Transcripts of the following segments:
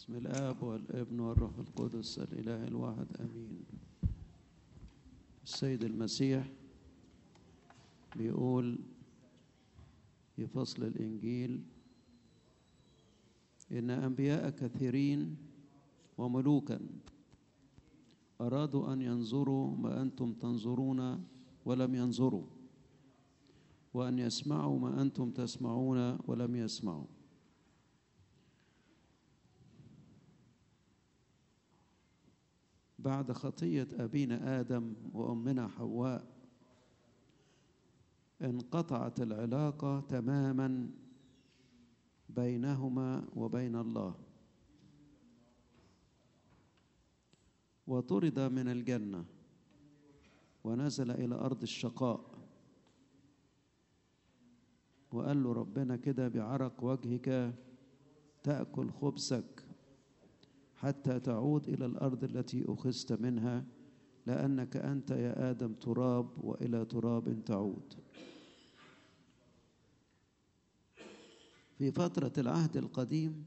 بسم الآب والابن والروح القدس الإله الواحد آمين السيد المسيح بيقول في فصل الإنجيل إن أنبياء كثيرين وملوكا أرادوا أن ينظروا ما أنتم تنظرون ولم ينظروا وأن يسمعوا ما أنتم تسمعون ولم يسمعوا بعد خطية أبينا آدم وأمنا حواء انقطعت العلاقة تماما بينهما وبين الله وطرد من الجنة ونزل إلى أرض الشقاء وقال له ربنا كده بعرق وجهك تأكل خبزك حتى تعود إلى الأرض التي أخذت منها لأنك أنت يا آدم تراب وإلى تراب تعود في فترة العهد القديم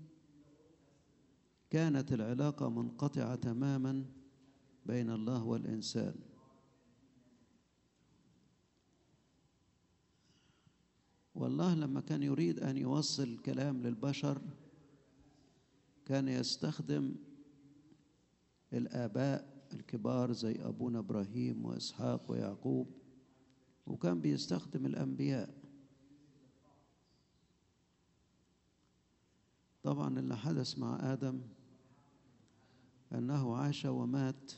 كانت العلاقة منقطعة تماما بين الله والإنسان والله لما كان يريد أن يوصل كلام للبشر كان يستخدم الآباء الكبار زي أبونا إبراهيم وإسحاق ويعقوب وكان بيستخدم الأنبياء طبعا اللي حدث مع آدم أنه عاش ومات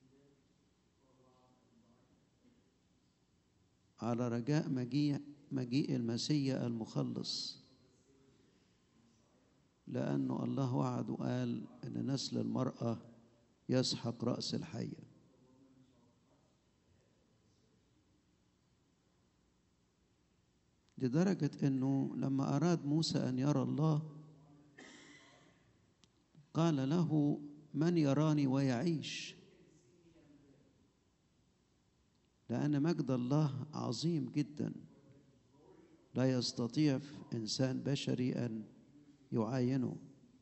على رجاء مجيء مجيء المسيح المخلص لأنه الله وعد وقال إن نسل المرأة يسحق رأس الحية لدرجة إنه لما أراد موسى أن يرى الله قال له من يراني ويعيش لأن مجد الله عظيم جدا لا يستطيع إنسان بشري أن يعاينه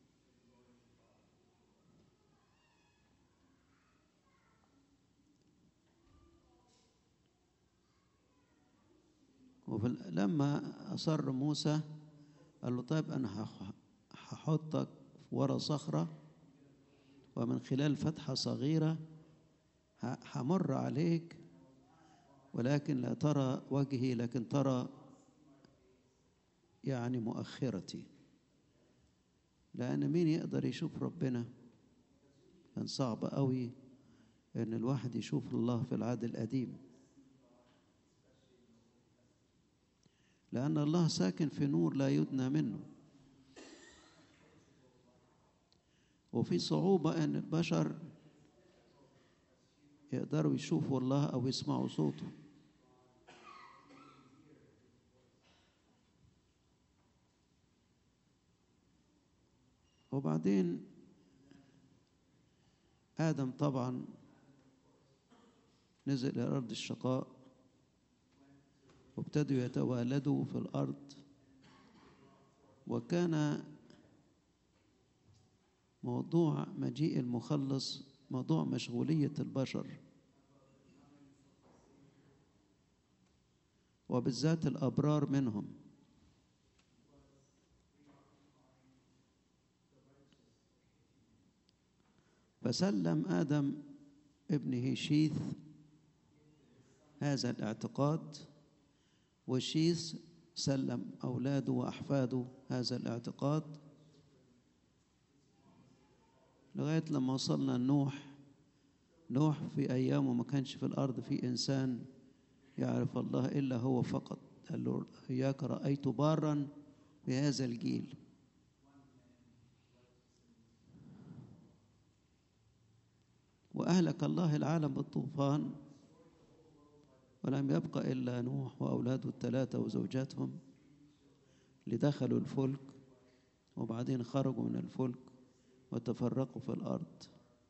لما أصر موسى قال له طيب أنا هحطك ورا صخرة ومن خلال فتحة صغيرة همر عليك ولكن لا ترى وجهي لكن ترى يعني مؤخرتي لأن مين يقدر يشوف ربنا كان صعب قوي إن الواحد يشوف الله في العهد القديم لأن الله ساكن في نور لا يدنى منه وفي صعوبة أن البشر يقدروا يشوفوا الله أو يسمعوا صوته وبعدين آدم طبعا نزل إلى أرض الشقاء وابتدوا يتوالدوا في الأرض وكان موضوع مجيء المخلص موضوع مشغولية البشر وبالذات الأبرار منهم فسلم آدم ابنه شيث هذا الاعتقاد وشيث سلم أولاده وأحفاده هذا الاعتقاد لغاية لما وصلنا لنوح نوح في أيامه ما كانش في الأرض في إنسان يعرف الله إلا هو فقط قال له إياك رأيت بارا في هذا الجيل وأهلك الله العالم بالطوفان ولم يبقى إلا نوح وأولاده الثلاثة وزوجاتهم اللي دخلوا الفلك وبعدين خرجوا من الفلك وتفرقوا في الأرض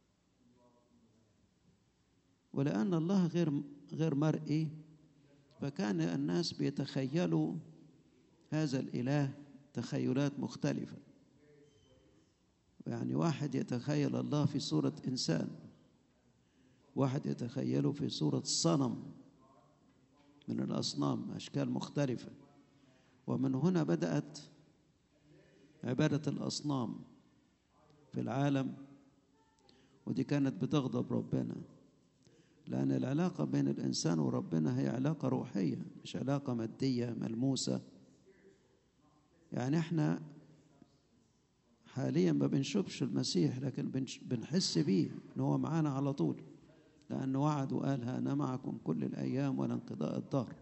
ولأن الله غير غير مرئي فكان الناس بيتخيلوا هذا الإله تخيلات مختلفة يعني واحد يتخيل الله في صورة إنسان واحد يتخيله في صورة صنم من الأصنام أشكال مختلفة ومن هنا بدأت عبادة الأصنام في العالم ودي كانت بتغضب ربنا لأن العلاقة بين الإنسان وربنا هي علاقة روحية مش علاقة مادية ملموسة يعني احنا حاليا ما بنشوفش المسيح لكن بنحس بيه ان هو معانا على طول لأنه وعد وقال أنا معكم كل الأيام ولا انقضاء الدهر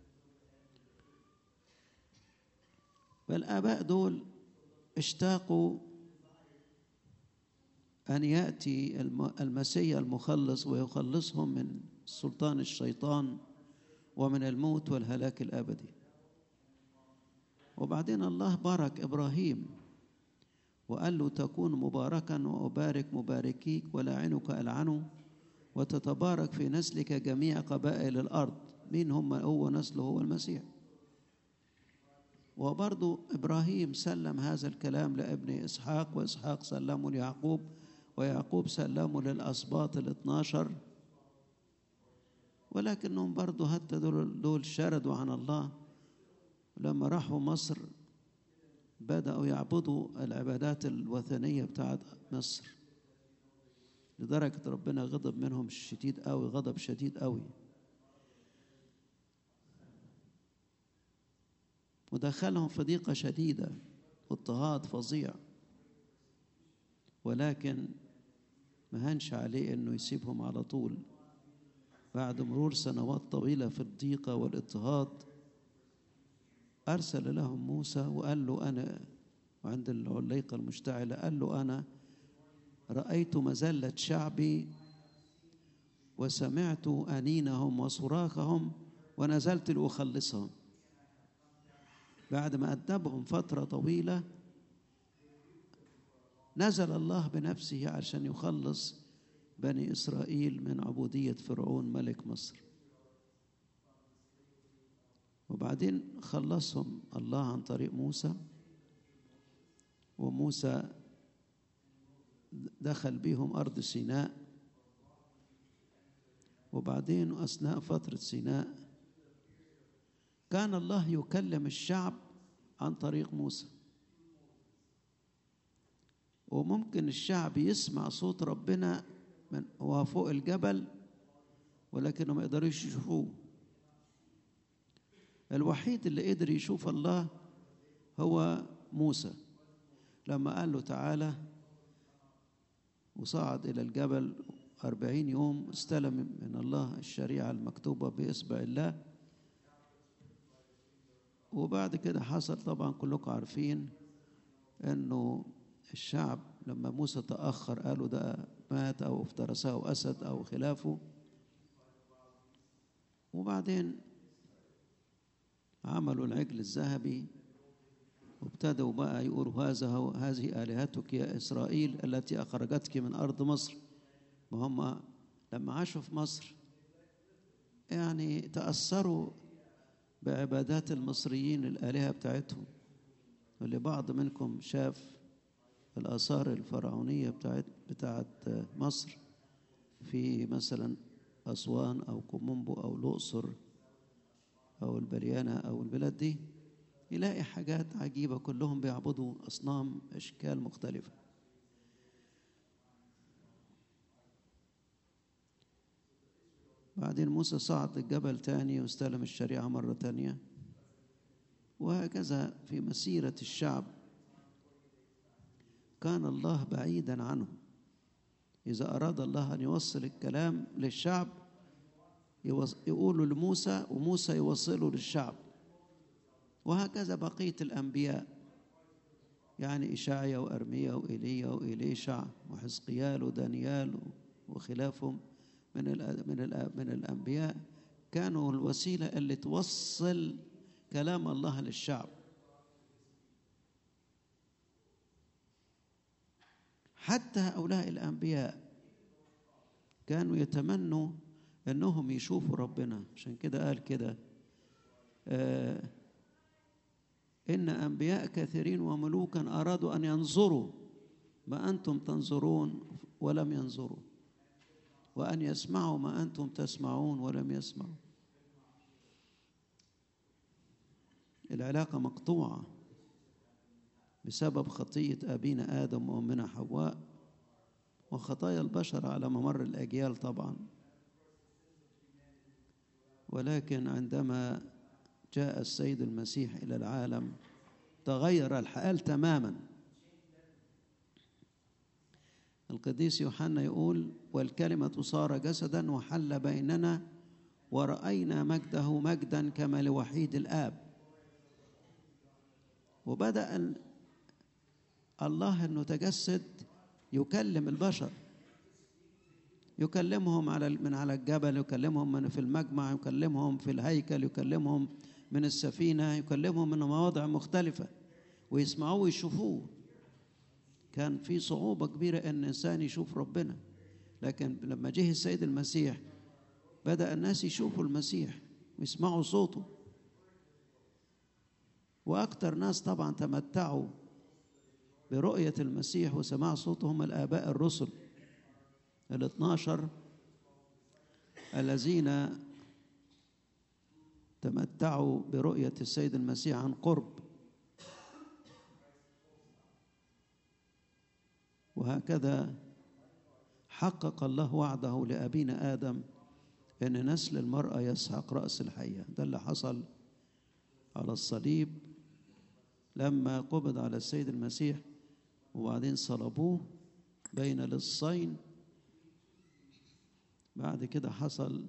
فالآباء دول اشتاقوا أن يأتي المسيح المخلص ويخلصهم من سلطان الشيطان ومن الموت والهلاك الأبدي وبعدين الله بارك إبراهيم وقال له تكون مباركا وأبارك مباركيك ولاعنك ألعنه وتتبارك في نسلك جميع قبائل الأرض مين هم هو نسله هو المسيح وبرضو إبراهيم سلم هذا الكلام لابن إسحاق وإسحاق سلمه ليعقوب ويعقوب سلمه للأسباط الاثناشر ولكنهم برضو حتى دول, دول شردوا عن الله لما راحوا مصر بدأوا يعبدوا العبادات الوثنية بتاعت مصر لدرجة ربنا غضب منهم شديد قوي غضب شديد قوي ودخلهم في ضيقة شديدة واضطهاد فظيع ولكن ما هنش عليه انه يسيبهم على طول بعد مرور سنوات طويلة في الضيقة والاضطهاد أرسل لهم موسى وقال له أنا وعند العليقة المشتعلة قال له أنا رأيت مزلة شعبي وسمعت أنينهم وصراخهم ونزلت لأخلصهم بعد ما أدبهم فترة طويلة نزل الله بنفسه عشان يخلص بني إسرائيل من عبودية فرعون ملك مصر وبعدين خلصهم الله عن طريق موسى وموسى دخل بيهم أرض سيناء وبعدين أثناء فترة سيناء كان الله يكلم الشعب عن طريق موسى وممكن الشعب يسمع صوت ربنا من هو فوق الجبل ولكنه ما يقدروش يشوفوه الوحيد اللي قدر يشوف الله هو موسى لما قال له تعالى وصعد إلى الجبل أربعين يوم استلم من الله الشريعة المكتوبة بإصبع الله وبعد كده حصل طبعا كلكم عارفين انه الشعب لما موسى تأخر قالوا ده مات أو افترسه أسد أو خلافه وبعدين عملوا العجل الذهبي وابتدوا بقى يقولوا هذا هو هذه آلهتك يا إسرائيل التي أخرجتك من أرض مصر ما هم لما عاشوا في مصر يعني تأثروا بعبادات المصريين الآلهة بتاعتهم واللي بعض منكم شاف الآثار الفرعونية بتاعت بتاعت مصر في مثلا أسوان أو كومومبو أو الأقصر أو البريانة أو البلاد دي يلاقي حاجات عجيبة كلهم بيعبدوا أصنام أشكال مختلفة بعدين موسى صعد الجبل تاني واستلم الشريعة مرة تانية وهكذا في مسيرة الشعب كان الله بعيدا عنه إذا أراد الله أن يوصل الكلام للشعب يقوله لموسى وموسى يوصله للشعب وهكذا بقية الأنبياء يعني إشعيا وأرميا وإيليا وإليشع وحزقيال ودانيال وخلافهم من من من الأنبياء كانوا الوسيلة اللي توصل كلام الله للشعب حتى هؤلاء الأنبياء كانوا يتمنوا أنهم يشوفوا ربنا عشان كده قال كده آه إن أنبياء كثيرين وملوكا أرادوا أن ينظروا ما أنتم تنظرون ولم ينظروا وأن يسمعوا ما أنتم تسمعون ولم يسمعوا العلاقة مقطوعة بسبب خطية أبينا آدم وأمنا حواء وخطايا البشر على ممر الأجيال طبعا ولكن عندما جاء السيد المسيح إلى العالم تغير الحال تماما القديس يوحنا يقول والكلمة صار جسدا وحل بيننا ورأينا مجده مجدا كما لوحيد الآب وبدأ الله أنه تجسد يكلم البشر يكلمهم على من على الجبل يكلمهم من في المجمع يكلمهم في الهيكل يكلمهم من السفينة يكلمهم من مواضع مختلفة ويسمعوه ويشوفوه كان في صعوبة كبيرة أن الإنسان يشوف ربنا لكن لما جه السيد المسيح بدأ الناس يشوفوا المسيح ويسمعوا صوته وأكثر ناس طبعا تمتعوا برؤية المسيح وسماع صوته هم الآباء الرسل الاثناشر الذين تمتعوا برؤية السيد المسيح عن قرب وهكذا حقق الله وعده لأبينا آدم أن نسل المرأة يسحق رأس الحية ده اللي حصل على الصليب لما قبض على السيد المسيح وبعدين صلبوه بين للصين بعد كده حصل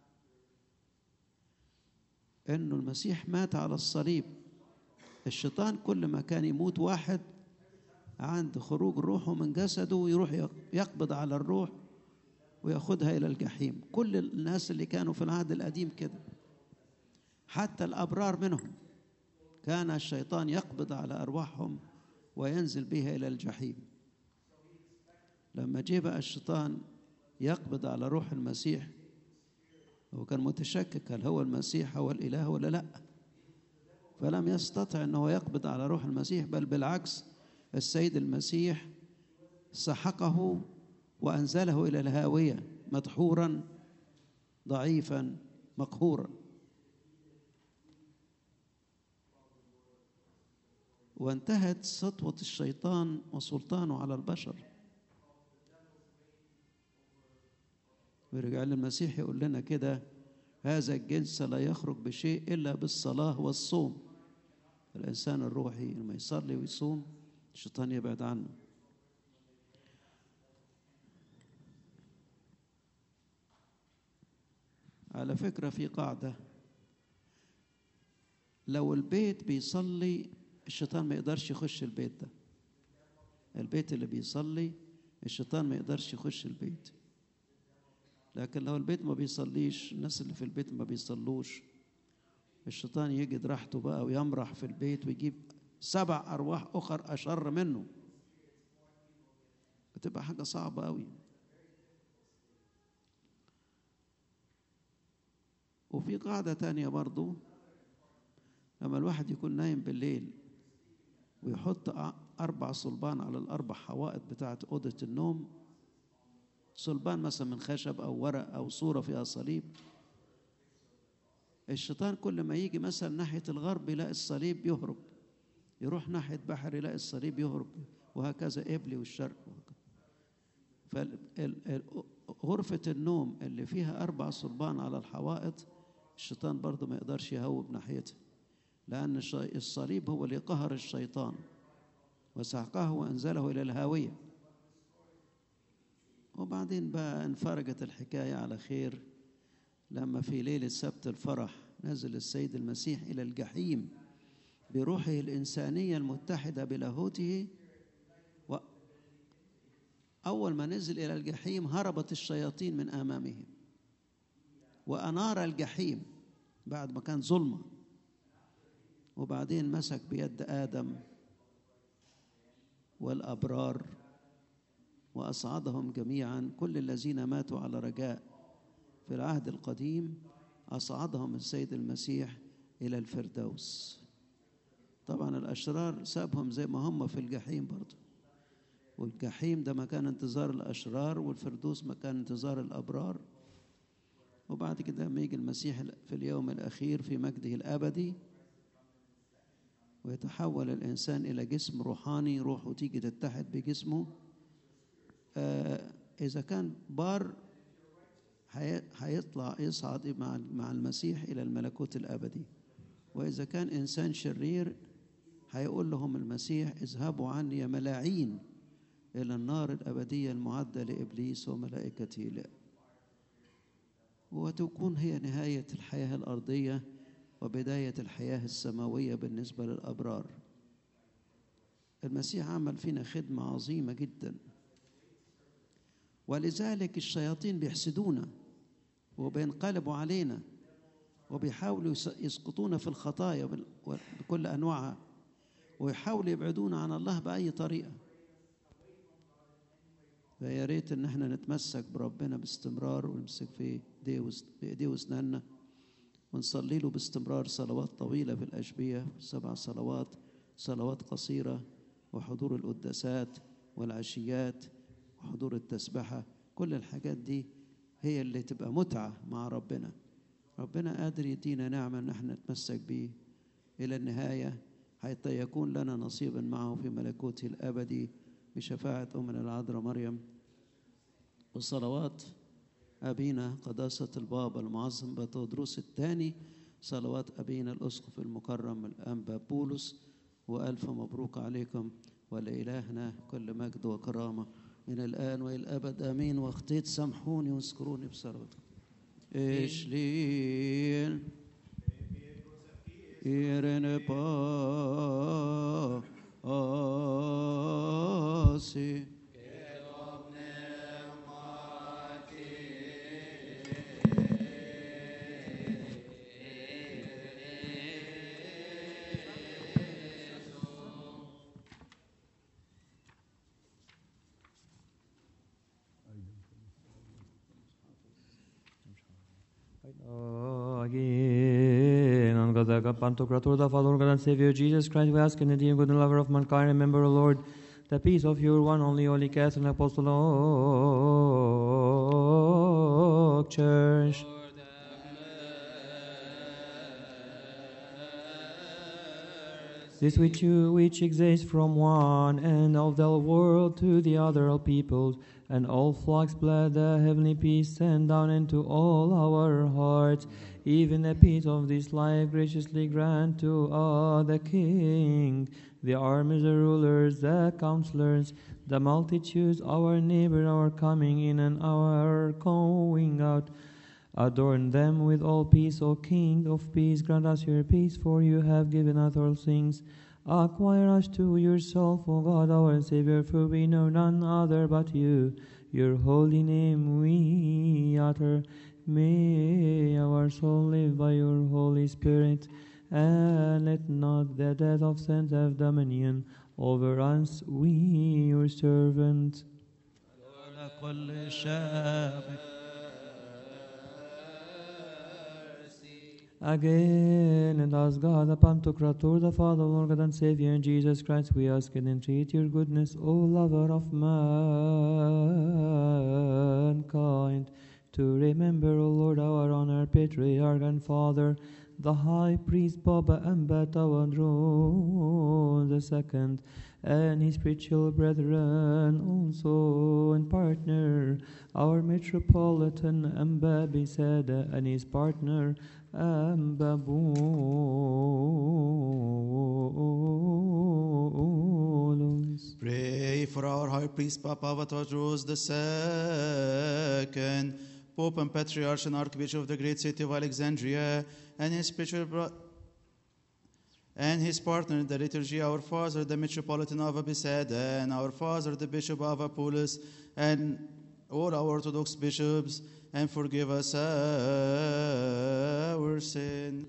انه المسيح مات على الصليب الشيطان كل ما كان يموت واحد عند خروج روحه من جسده ويروح يقبض على الروح وياخدها الى الجحيم كل الناس اللي كانوا في العهد القديم كده حتى الابرار منهم كان الشيطان يقبض على ارواحهم وينزل بها الى الجحيم لما جه بقى الشيطان يقبض على روح المسيح هو كان متشكك هل هو المسيح هو الاله ولا لا فلم يستطع انه يقبض على روح المسيح بل بالعكس السيد المسيح سحقه وانزله الى الهاويه مدحورا ضعيفا مقهورا وانتهت سطوه الشيطان وسلطانه على البشر ويرجع المسيح يقول لنا كده هذا الجنس لا يخرج بشيء الا بالصلاه والصوم الانسان الروحي لما يصلي ويصوم الشيطان يبعد عنه على فكره في قاعده لو البيت بيصلي الشيطان ما يقدرش يخش البيت ده البيت اللي بيصلي الشيطان ما يقدرش يخش البيت لكن لو البيت ما بيصليش الناس اللي في البيت ما بيصلوش الشيطان يجد راحته بقى ويمرح في البيت ويجيب سبع أرواح أخر أشر منه بتبقى حاجة صعبة أوي وفي قاعدة تانية برضو لما الواحد يكون نايم بالليل ويحط أربع صلبان على الأربع حوائط بتاعة أوضة النوم صلبان مثلا من خشب أو ورق أو صورة فيها صليب الشيطان كل ما يجي مثلا ناحية الغرب يلاقي الصليب يهرب يروح ناحية بحر يلاقي الصليب يهرب وهكذا قبلي والشرق فغرفة النوم اللي فيها أربع صلبان على الحوائط الشيطان برضه ما يقدرش يهوب ناحيتها لأن الصليب هو اللي قهر الشيطان وسحقه وأنزله إلى الهاوية وبعدين بقى انفرجت الحكاية على خير لما في ليلة سبت الفرح نزل السيد المسيح إلى الجحيم بروحه الإنسانية المتحدة بلاهوته و أول ما نزل إلى الجحيم هربت الشياطين من أمامه وأنار الجحيم بعد ما كان ظلمة وبعدين مسك بيد آدم والأبرار وأصعدهم جميعا كل الذين ماتوا على رجاء في العهد القديم أصعدهم السيد المسيح إلى الفردوس طبعا الأشرار سابهم زي ما هم في الجحيم برضه والجحيم ده مكان انتظار الأشرار والفردوس مكان انتظار الأبرار وبعد كده لما يجي المسيح في اليوم الأخير في مجده الأبدي ويتحول الإنسان إلى جسم روحاني روحه تيجي تتحد بجسمه آه إذا كان بار هي- هيطلع يصعد مع مع المسيح إلى الملكوت الأبدي وإذا كان إنسان شرير هيقول لهم المسيح اذهبوا عني يا ملاعين إلى النار الأبدية المعدة لإبليس وملائكته لا وتكون هي نهاية الحياة الأرضية وبداية الحياة السماوية بالنسبة للأبرار المسيح عمل فينا خدمة عظيمة جدا ولذلك الشياطين بيحسدونا وبينقلبوا علينا وبيحاولوا يس- يسقطونا في الخطايا بال- بكل أنواعها ويحاولوا يبعدونا عن الله بأي طريقة فيا ريت ان احنا نتمسك بربنا باستمرار ونمسك في ايديه وس- بايديه واسناننا ونصلي له باستمرار صلوات طويله في الاشبيه سبع صلوات صلوات قصيره وحضور القداسات والعشيات وحضور التسبحه كل الحاجات دي هي اللي تبقى متعه مع ربنا ربنا قادر يدينا نعمه ان احنا نتمسك بيه الى النهايه حتى يكون لنا نصيبا معه في ملكوته الابدي بشفاعة أمنا العذراء مريم وصلوات أبينا قداسة البابا المعظم بطودروس الثاني صلوات أبينا الأسقف المكرم الأنبا بولس وألف مبروك عليكم ولإلهنا كل مجد وكرامة من الآن وإلى الأبد آمين واختيت سامحوني واذكروني بصلواتكم إشليل Irene pasi Again, on God, the Pantocrator, the Father, God, and Savior Jesus Christ, we ask in the dear good and lover of mankind, remember, O Lord, the peace of your one only holy Catholic and Apostolic Church. This which you which exists from one end of the world to the other all peoples, and all flocks bless the heavenly peace send down into all our hearts, even the peace of this life graciously grant to all the King, the armies, the rulers, the counselors, the multitudes, our neighbor, our coming in and our going out. Adorn them with all peace, O King of peace. Grant us your peace, for you have given us all things. Acquire us to yourself, O God, our Savior, for we know none other but you. Your holy name we utter. May our soul live by your Holy Spirit, and let not the death of saints have dominion over us, we, your servants. على كل شاب Again, and as God, the Pantocrator, the Father, Lord God, and Savior, and Jesus Christ, we ask and entreat your goodness, O lover of mankind, to remember, O Lord, our honor, patriarch and father, the high priest Baba Ambatawadron the second, and his spiritual brethren also, and partner, our metropolitan Ambabisada, and his partner, Ambabulus. Pray for our High Priest Papa Vatodros the Second, Pope and Patriarch and Archbishop of the great city of Alexandria, and his spiritual bro- and his partner in the liturgy, our Father, the Metropolitan of Abisada, and our Father, the Bishop of Apollos, and all our Orthodox bishops, and forgive us our sin.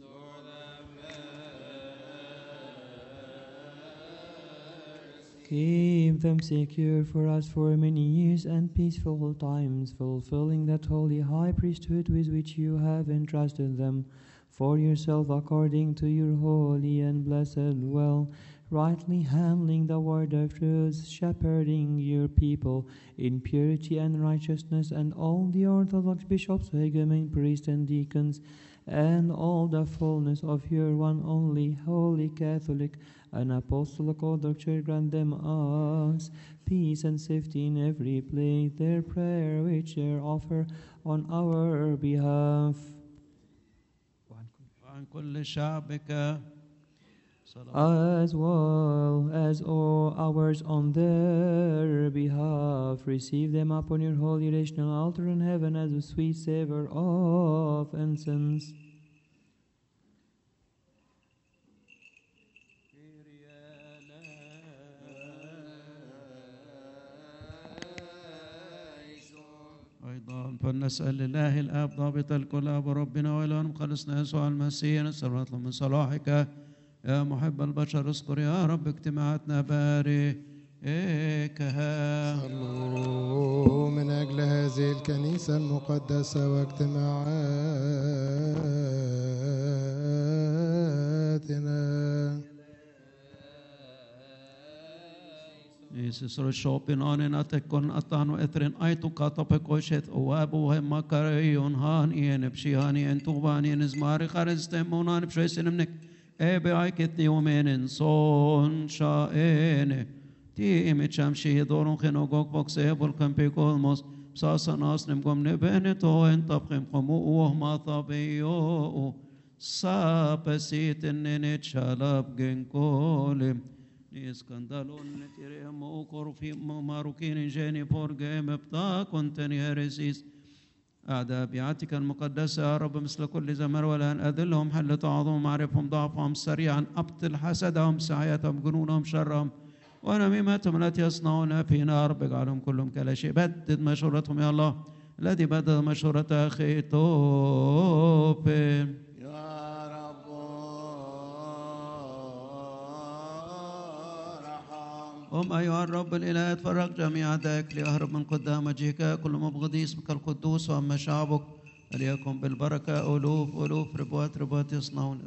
Keep them secure for us for many years and peaceful times, fulfilling that holy high priesthood with which you have entrusted them for yourself according to your holy and blessed will. rightly handling the word of truth, shepherding your people in purity and righteousness, and all the Orthodox bishops, hegumen, priests, and deacons, and all the fullness of your one only holy Catholic and apostolic order church grant them us peace and safety in every place. Their prayer which they offer on our behalf. وعن كل شعبك صلاة as well as all ours on their behalf. Receive them upon your holy rational altar in heaven as a sweet savor of incense. أيضا فلنسأل الله الآب ضابط الكل أبو ربنا وإله مخلصنا يسوع المسيح نسأل الله من صلاحك يا محب البشر اذكر يا رب اجتماعاتنا باركها صلوا من أجل هذه الكنيسة المقدسة واجتماعاتنا Jesus shopping on en att kon att han och etren aitu katape koishet o abu he makarion han ien pshihani en tubani en zmari khares temonan pshesin mnek ebe aiket yomen en son shaene ti ime cham shehidorun khenogok bokse bol kampe kolmos sasa nas nem gom ne bene to en tapkhem qomu o ma tabiyo sa pasit en chalab gen kolim اسكندالون نتيرهم وكور في ماروكين جاني بورغ مبتا كنتني هرسيس أعداء بيعتك المقدسة يا رب مثل كل زمر والآن أذلهم حل تعظم عرفهم ضعفهم سريعا أبطل حسدهم سعيتهم جنونهم شرهم ونميمتهم التي يصنعون في نار بجعلهم كلهم كلا شيء بدد مشورتهم يا الله الذي بدد مشورة أخي توبي يا رب ارحم هم أيها الرب الإله تفرق جميع أعدائك ليهرب من قدام وجهك كل مبغضي اسمك القدوس وأما شعبك فليكن بالبركة ألوف ألوف ربوات ربوات يصنعون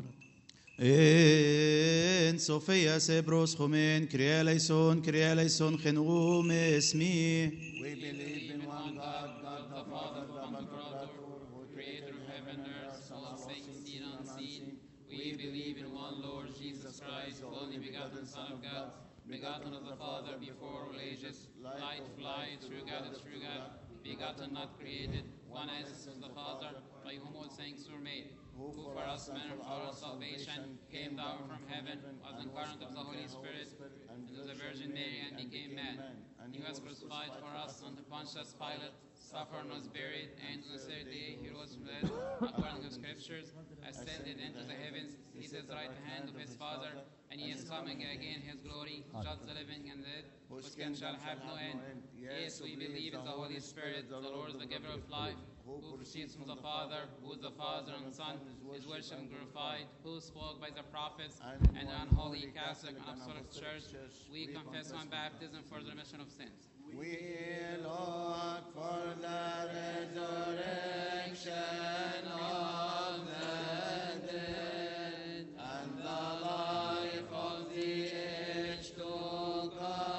En Sofia Sebros Chomen, Kyrie eleison, Kyrie eleison, Chenum esmi. We believe in one God, God the Father, the Creator, creator of heaven and earth, all things seen and unseen. We believe in one Lord Jesus Christ, the only begotten Son of God, begotten of the Father before all ages, light, fly, true God and true God, begotten, not created, one essence of the Father, by whom all things were made, who for us men and for our salvation came down from heaven, was incarnate of the Holy Spirit, and of the Virgin Mary, and became man. And he was crucified for us under Pontius Pilate, suffered and was buried, and on the third day he rose from the dead, according to scriptures, ascended into the heavens, he is at the right hand of his Father, and he is coming again in his glory, judge the living and the dead, whose kin shall have no end. Yes, we believe in the Holy Spirit, the Lord, the giver of life, who proceeds from the Father, who is the Father and Son, is worshipped and glorified, who spoke by the prophets, and the unholy Catholic and Apostolic Church. We confess one baptism for the remission of sins. We look for the resurrection of the dead and the life of the age to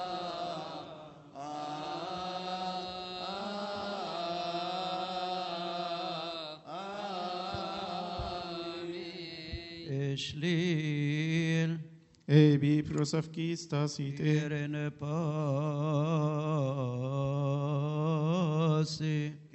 come. Amen. إشليل Ebi prosavkistas ite إيرن باسي